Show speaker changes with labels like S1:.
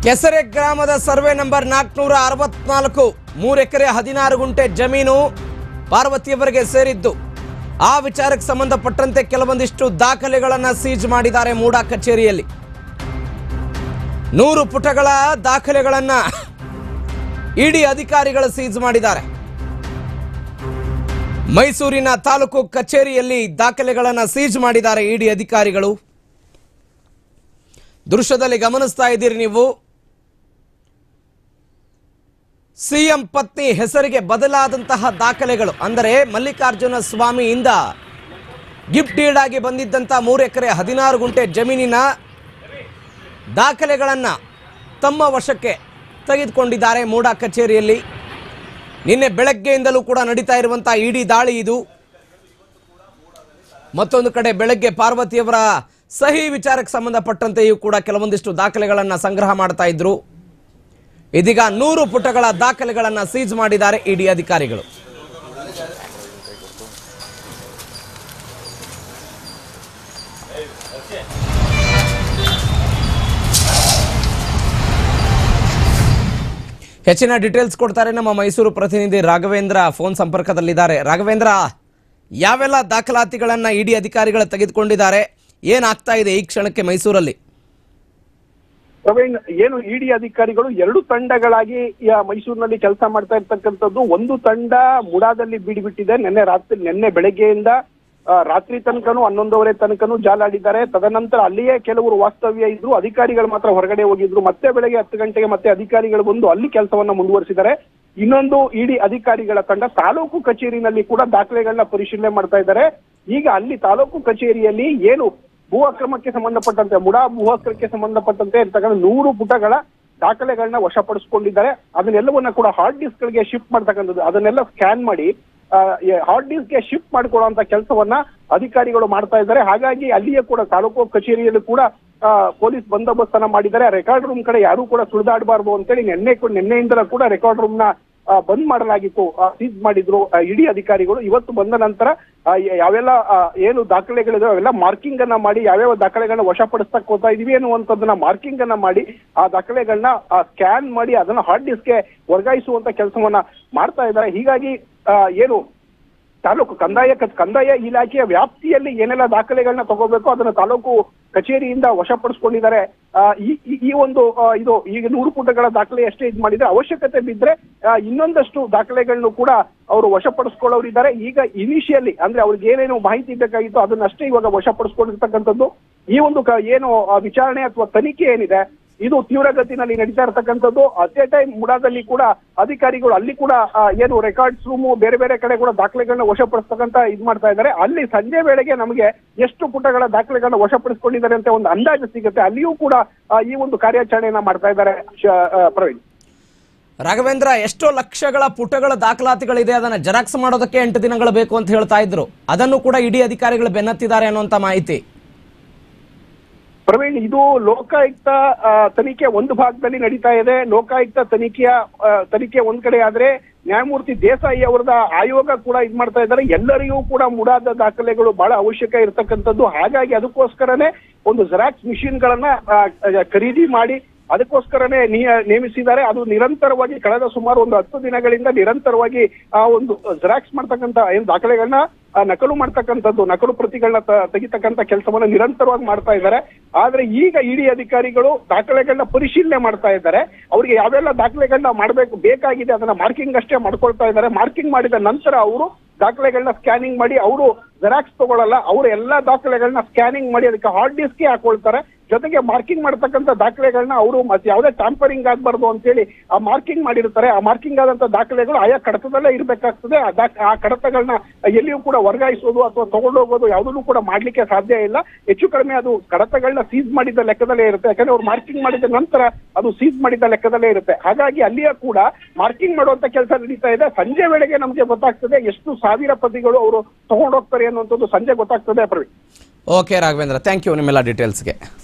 S1: ಕೆಸರೆ ಗ್ರಾಮದ survey number ನಾಲ್ಕುನೂರ ಅರವತ್ನಾಲ್ಕು ಮೂರು ಎಕರೆ ಹದಿನಾರು ಗುಂಟೆ ಜಮೀನು ಪಾರ್ವತಿಯವರಿಗೆ ಸೇರಿದ್ದು ಆ ವಿಚಾರಕ್ಕೆ ಸಂಬಂಧಪಟ್ಟಂತೆ ಕೆಲವೊಂದಿಷ್ಟು ದಾಖಲೆಗಳನ್ನು ಸೀಜ್ ಮಾಡಿದ್ದಾರೆ ಮೂಡಾ ಕಚೇರಿಯಲ್ಲಿ ನೂರು ಪುಟಗಳ ದಾಖಲೆಗಳನ್ನು ಇಡಿ ಅಧಿಕಾರಿಗಳು ಸೀಜ್ ಮಾಡಿದ್ದಾರೆ ಮೈಸೂರಿನ ತಾಲೂಕು ಕಚೇರಿಯಲ್ಲಿ ದಾಖಲೆಗಳನ್ನು ಸೀಜ್ ಮಾಡಿದ್ದಾರೆ ಇಡಿ ಅಧಿಕಾರಿಗಳು ದೃಶ್ಯದಲ್ಲಿ ಗಮನಿಸ್ತಾ ಇದ್ದೀರಿ ನೀವು ಸಿಎಂ ಪತ್ನಿ ಹೆಸರಿಗೆ ಬದಲಾದಂತಹ ದಾಖಲೆಗಳು ಅಂದರೆ ಮಲ್ಲಿಕಾರ್ಜುನ ಸ್ವಾಮಿಯಿಂದ ಗಿಫ್ಟ್ ಡೀಡ್ ಆಗಿ ಬಂದಿದ್ದಂಥ ಮೂರು ಎಕರೆ ಹದಿನಾರು ಗುಂಟೆ ಜಮೀನಿನ ದಾಖಲೆಗಳನ್ನು ತಮ್ಮ ವಶಕ್ಕೆ ತೆಗೆದುಕೊಂಡಿದ್ದಾರೆ ಮೂಡಾ ಕಚೇರಿಯಲ್ಲಿ ನಿನ್ನೆ ಬೆಳಗ್ಗೆಯಿಂದಲೂ ಕೂಡ ನಡೀತಾ ಇರುವಂಥ ಇಡೀ ದಾಳಿ ಇದು ಮತ್ತೊಂದು ಕಡೆ ಬೆಳಗ್ಗೆ ಪಾರ್ವತಿಯವರ ಸಹಿ ವಿಚಾರಕ್ಕೆ ಸಂಬಂಧಪಟ್ಟಂತೆಯೂ ಕೂಡ ಕೆಲವೊಂದಿಷ್ಟು ದಾಖಲೆಗಳನ್ನು ಸಂಗ್ರಹ ಮಾಡ್ತಾ ಇದ್ರು ಇದೀಗ ನೂರು ಪುಟಗಳ ದಾಖಲೆಗಳನ್ನು ಸೀಜ್ ಮಾಡಿದ್ದಾರೆ ಇಡಿ ಅಧಿಕಾರಿಗಳು ಹೆಚ್ಚಿನ ಡೀಟೇಲ್ಸ್ ಕೊಡ್ತಾರೆ ನಮ್ಮ ಮೈಸೂರು ಪ್ರತಿನಿಧಿ ರಾಘವೇಂದ್ರ ಫೋನ್ ಸಂಪರ್ಕದಲ್ಲಿದ್ದಾರೆ ರಾಘವೇಂದ್ರ ಯಾವೆಲ್ಲ ದಾಖಲಾತಿಗಳನ್ನ ಇಡಿ ಅಧಿಕಾರಿಗಳು ತೆಗೆದುಕೊಂಡಿದ್ದಾರೆ ಏನಾಗ್ತಾ ಇದೆ ಈ ಕ್ಷಣಕ್ಕೆ ಮೈಸೂರಲ್ಲಿ
S2: ಪ್ರವೀಣ್ ಏನು ಇಡಿ ಅಧಿಕಾರಿಗಳು ಎರಡು ತಂಡಗಳಾಗಿ ಆ, ಮೈಸೂರಿನಲ್ಲಿ ಕೆಲಸ ಮಾಡ್ತಾ ಇರ್ತಕ್ಕಂಥದ್ದು ಒಂದು ತಂಡ ಮುಡಾದಲ್ಲಿ ಬೀಡಿಬಿಟ್ಟಿದೆ ನಿನ್ನೆ ರಾತ್ರಿ ನಿನ್ನೆ ಬೆಳಗ್ಗೆಯಿಂದ ಆ, ರಾತ್ರಿ ತನಕನೂ ಹನ್ನೊಂದುವರೆ ತನಕನೂ ಜಾಲಾಡಿದ್ದಾರೆ ತದನಂತರ ಅಲ್ಲಿಯೇ ಕೆಲವರು ವಾಸ್ತವ್ಯ ಇದ್ರು ಅಧಿಕಾರಿಗಳು ಮಾತ್ರ ಹೊರಗಡೆ ಹೋಗಿದ್ರು ಮತ್ತೆ ಬೆಳಗ್ಗೆ ಹತ್ತು ಗಂಟೆಗೆ ಮತ್ತೆ ಅಧಿಕಾರಿಗಳು ಬಂದು ಅಲ್ಲಿ ಕೆಲಸವನ್ನ ಮುಂದುವರಿಸಿದ್ದಾರೆ ಇನ್ನೊಂದು ಇಡಿ ಅಧಿಕಾರಿಗಳ ತಂಡ ತಾಲೂಕು ಕಚೇರಿನಲ್ಲಿ ಕೂಡ ದಾಖಲೆಗಳನ್ನ ಪರಿಶೀಲನೆ ಮಾಡ್ತಾ ಇದ್ದಾರೆ ಈಗ ಅಲ್ಲಿ ತಾಲೂಕು ಕಚೇರಿಯಲ್ಲಿ ಏನು ಭೂ ಅಕ್ರಮಕ್ಕೆ ಸಂಬಂಧಪಟ್ಟಂತೆ ಮುಡಾ ಭೂ ಅಕ್ರಮಕ್ಕೆ ಸಂಬಂಧಪಟ್ಟಂತೆ ಇರ್ತಕ್ಕಂಥ ನೂರು ಪುಟಗಳ ದಾಖಲೆಗಳನ್ನ ವಶಪಡಿಸಿಕೊಂಡಿದ್ದಾರೆ ಅದನ್ನೆಲ್ಲವನ್ನ ಕೂಡ ಹಾರ್ಡ್ ಡಿಸ್ಕ್ ಗಳಿಗೆ ಶಿಫ್ಟ್ ಮಾಡ್ತಕ್ಕಂಥದ್ದು ಅದನ್ನೆಲ್ಲ ಸ್ಕ್ಯಾನ್ ಮಾಡಿ ಹಾರ್ಡ್ ಡಿಸ್ಕ್ ಗೆ ಶಿಫ್ಟ್ ಮಾಡ್ಕೊಳ್ಳುವಂತ ಕೆಲಸವನ್ನ ಅಧಿಕಾರಿಗಳು ಮಾಡ್ತಾ ಇದ್ದಾರೆ ಹಾಗಾಗಿ ಅಲ್ಲಿಯೇ ಕೂಡ ತಾಲೂಕು ಕಚೇರಿಯಲ್ಲಿ ಕೂಡ ಆ, ಪೊಲೀಸ್ ಬಂದೋಬಸ್ತ್ ಅನ್ನ ಮಾಡಿದ್ದಾರೆ ರೆಕಾರ್ಡ್ ರೂಮ್ ಕಡೆ ಯಾರು ಕೂಡ ಸುಳಿದಾಡಬಾರ್ದು ಅಂತೇಳಿ ನಿನ್ನೆ ಕೂ- ನಿನ್ನೆಯಿಂದಲೂ ಕೂಡ ರೆಕಾರ್ಡ್ ರೂಮ್ ನ ಆ, ಬಂದ್ ಮಾಡಲಾಗಿತ್ತು ಸೀಸ್ ಮಾಡಿದ್ರು ಆ, ಇಡಿ ಅಧಿಕಾರಿಗಳು ಇವತ್ತು ಬಂದ ನಂತರ ಆ, ಯ- ಯಾವೆಲ್ಲ ಆ, ಏನು ದಾಖಲೆಗಳಿದೆ ಅವೆಲ್ಲ ಮಾರ್ಕಿಂಗ್ ಅನ್ನ ಮಾಡಿ ಯಾವ್ಯಾವ ದಾಖಲೆಗಳನ್ನ ವಶಪಡಿಸ್ತಕ್ ಹೋಗ್ತಾ ಇದೀವಿ ಅನ್ನುವಂಥದ್ದನ್ನ ಮಾರ್ಕಿಂಗ್ ಅನ್ನ ಮಾಡಿ ಆ ದಾಖಲೆಗಳನ್ನ ಸ್ಕ್ಯಾನ್ ಮಾಡಿ ಅದನ್ನ ಹಾರ್ಡ್ ಡಿಸ್ಕ್ಗೆ ವರ್ಗಾಯಿಸುವಂತ ಕೆಲಸವನ್ನ ಮಾಡ್ತಾ ಇದ್ದಾರೆ ಹೀಗಾಗಿ ಆ, ಏನು ತಾಲೂಕು ಕಂದಾಯ ಕ- ಕಂದಾಯ ಇಲಾಖೆಯ ವ್ಯಾಪ್ತಿಯಲ್ಲಿ ಏನೆಲ್ಲ ದಾಖಲೆಗಳನ್ನ ತಗೋಬೇಕು ಅದನ್ನ ತಾಲೂಕು ಕಚೇರಿಯಿಂದ ವಶಪಡಿಸ್ಕೊಂಡಿದ್ದಾರೆ ಆ, ಈ ಈ- ಈ ಒಂದು ಆ, ಇದು ಈಗ ನೂರು ಪುಟಗಳ ದಾಖಲೆ ಅಷ್ಟೇ ಇದು ಮಾಡಿದ್ರೆ ಅವಶ್ಯಕತೆ ಬಿದ್ರೆ ಆ, ಇನ್ನೊಂದಷ್ಟು ದಾಖಲೆಗಳನ್ನು ಕೂಡ ಅವರು ವಶಪಡಿಸ್ಕೊಳ್ಳೋರಿದ್ದಾರೆ ಈಗ ಇನಿಷಿಯಲಿ ಅಂದ್ರೆ ಅವ್ರಿಗೆ ಏನೇನು ಮಾಹಿತಿ ಬೇಕಾಗಿತ್ತು ಅದನ್ನಷ್ಟೇ ಇವಾಗ ವಶಪಡಿಸ್ಕೊಂಡಿರ್ತಕ್ಕಂಥದ್ದು ಈ ಒಂದು ಕ- ಏನು ಆ, ವಿಚಾರಣೆ ಅಥವಾ ತನಿಖೆ ಏನಿದೆ ಇದು ತೀವ್ರಗತಿನಲ್ಲಿ ನಡೀತಾ ಇರತಕ್ಕಂಥದ್ದು ಅಟ್ ಎ ಟೈಮ್ ಮುಡಾದಲ್ಲಿ ಕೂಡ ಅಧಿಕಾರಿಗಳು ಅಲ್ಲಿ ಕೂಡ ಆ, ಏನು ರೆಕಾರ್ಡ್ಸ್ ರೂಮು ಬೇರೆ ಬೇರೆ ಕಡೆ ಕೂಡ ದಾಖಲೆಗಳನ್ನ ವಶಪಡಿಸ್ತಕ್ಕಂತ ಇದ್ ಮಾಡ್ತಾ ಇದ್ದಾರೆ ಅಲ್ಲಿ ಸಂಜೆ ವೇಳೆಗೆ ನಮಗೆ ಎಷ್ಟು ಪುಟಗಳ ದಾಖಲೆಗಳನ್ನ ವಶಪಡಿಸಿಕೊಂಡಿದ್ದಾರೆ ಅಂತ ಒಂದು ಅಂದಾಜು ಸಿಗುತ್ತೆ ಅಲ್ಲಿಯೂ ಕೂಡ ಆ, ಈ ಒಂದು ಕಾರ್ಯಾಚರಣೆಯನ್ನ ಮಾಡ್ತಾ ಇದ್ದಾರೆ ಶ- ಆ, ಪ್ರವೀಣ್
S1: ರಾಘವೇಂದ್ರ ಎಷ್ಟೋ ಲಕ್ಷಗಳ ಪುಟಗಳ ದಾಖಲಾತಿಗಳಿದೆ ಅದನ್ನ ಜೆರಾಕ್ಸ್ ಮಾಡೋದಕ್ಕೆ ಎಂಟು ದಿನಗಳು ಬೇಕು ಅಂತ ಹೇಳ್ತಾ ಇದ್ರು ಅದನ್ನು ಕೂಡ ಇಡಿ ಅಧಿಕಾರಿಗಳು ಬೆನ್ನತ್ತಿದ್ದಾರೆ ಅನ್ನುವಂತ ಮಾಹಿತಿ
S2: ಪ್ರವೀಣ್ ಇದು ಲೋಕಾಯುಕ್ತ ಆ, ತನಿಖೆ ಒಂದು ಭಾಗದಲ್ಲಿ ನಡೀತಾ ಇದೆ ಲೋಕಾಯುಕ್ತ ತನಿಖೆಯ ಆ, ತನಿಖೆ ಒಂದ್ ಕಡೆ ಆದ್ರೆ ನ್ಯಾಯಮೂರ್ತಿ ದೇಸಾಯಿ ಅವರದ ಆಯೋಗ ಕೂಡ ಇದ್ ಮಾಡ್ತಾ ಇದ್ದಾರೆ ಎಲ್ಲರಿಗೂ ಕೂಡ ಮುಡಾದ ದಾಖಲೆಗಳು ಬಹಳ ಅವಶ್ಯಕ ಇರತಕ್ಕಂಥದ್ದು ಹಾಗಾಗಿ ಅದಕ್ಕೋಸ್ಕರನೇ ಒಂದು ಜೆರಾಕ್ಸ್ ಮಿಷಿನ್ ಗಳನ್ನ ಆ, ಆ, ಖರೀದಿ ಮಾಡಿ ಅದಕ್ಕೋಸ್ಕರನೇ ನಿಯ- ನೇಮಿಸಿದ್ದಾರೆ ಅದು ನಿರಂತರವಾಗಿ ಕಳೆದ ಸುಮಾರು ಒಂದು ಹತ್ತು ದಿನಗಳಿಂದ ನಿರಂತರವಾಗಿ ಆ ಒಂದು ಜೆರಾಕ್ಸ್ ಮಾಡ್ತಕ್ಕಂಥ ಏನು ದಾಖಲೆಗಳನ್ನ ಆ, ನಕಲು ಮಾಡ್ತಕ್ಕಂಥದ್ದು ನಕಲು ಪ್ರತಿಗಳನ್ನ ತ- ತೆಗಿತಕ್ಕಂಥ ಕೆಲಸವನ್ನ ನಿರಂತರವಾಗಿ ಮಾಡ್ತಾ ಇದ್ದಾರೆ ಆದ್ರೆ ಈಗ ಇಡಿ ಅಧಿಕಾರಿಗಳು ದಾಖಲೆಗಳನ್ನ ಪರಿಶೀಲನೆ ಮಾಡ್ತಾ ಇದ್ದಾರೆ ಅವ್ರಿಗೆ ಯಾವೆಲ್ಲ ದಾಖಲೆಗಳನ್ನ ಮಾಡಬೇಕು ಬೇಕಾಗಿದೆ ಅದನ್ನ ಮಾರ್ಕಿಂಗ್ ಅಷ್ಟೇ ಮಾಡ್ಕೊಳ್ತಾ ಇದ್ದಾರೆ ಮಾರ್ಕಿಂಗ್ ಮಾಡಿದ ನಂತರ ಅವರು ದಾಖಲೆಗಳನ್ನ ಸ್ಕ್ಯಾನಿಂಗ್ ಮಾಡಿ ಅವರು ಜೆರಾಕ್ಸ್ ತಗೊಳ್ಳಲ್ಲ ಅವರು ಎಲ್ಲಾ ದಾಖಲೆಗಳನ್ನ ಸ್ಕ್ಯಾನಿಂಗ್ ಮಾಡಿ ಅದಕ್ಕೆ ಹಾರ್ಡ್ ಡಿಸ್ಕ್ಗೆ ಹಾಕೊಳ್ತಾರೆ ಜೊತೆಗೆ ಮಾರ್ಕಿಂಗ್ ಮಾಡ್ತಕ್ಕಂಥ ದಾಖಲೆಗಳನ್ನ ಅವರು ಮತ್ತೆ ಯಾವುದೇ ಟ್ಯಾಂಪರಿಂಗ್ ಆಗಬಾರ್ದು ಅಂತೇಳಿ ಆ ಮಾರ್ಕಿಂಗ್ ಮಾಡಿರ್ತಾರೆ ಆ ಮಾರ್ಕಿಂಗ್ ಆದಂತ ದಾಖಲೆಗಳು ಆಯಾ ಕಡತದಲ್ಲೇ ಇರಬೇಕಾಗ್ತದೆ ಆ ದಾಖ ಆ ಕಡತಗಳನ್ನ ಎಲ್ಲಿಯೂ ಕೂಡ ವರ್ಗಾಯಿಸೋದು ಅಥವಾ ತಗೊಂಡೋಗೋದು ಯಾವುದನ್ನು ಕೂಡ ಮಾಡ್ಲಿಕ್ಕೆ ಸಾಧ್ಯ ಇಲ್ಲ ಹೆಚ್ಚು ಕಡಿಮೆ ಅದು ಕಡತಗಳನ್ನ ಸೀಸ್ ಮಾಡಿದ ಲೆಕ್ಕದಲ್ಲೇ ಇರುತ್ತೆ ಯಾಕಂದ್ರೆ ಅವ್ರು ಮಾರ್ಕಿಂಗ್ ಮಾಡಿದ ನಂತರ ಅದು ಸೀಸ್ ಮಾಡಿದ ಲೆಕ್ಕದಲ್ಲೇ ಇರುತ್ತೆ ಹಾಗಾಗಿ ಅಲ್ಲಿಯ ಕೂಡ ಮಾರ್ಕಿಂಗ್ ಮಾಡುವಂತ ಕೆಲಸ ನಡೀತಾ ಇದೆ ಸಂಜೆ ವೇಳೆಗೆ ನಮಗೆ ಗೊತ್ತಾಗ್ತದೆ ಎಷ್ಟು ಸಾವಿರ ಪ್ರತಿಗಳು ಅವರು ತಗೊಂಡೋಗ್ತಾರೆ ಅನ್ನುವಂಥದ್ದು ಸಂಜೆ ಗೊತ್ತಾಗ್ತದೆ Praveen
S1: okay Raghavendra thank you ನಿಮ್ಮೆಲ್ಲ ಡೀಟೇಲ್ಸ್ಗೆ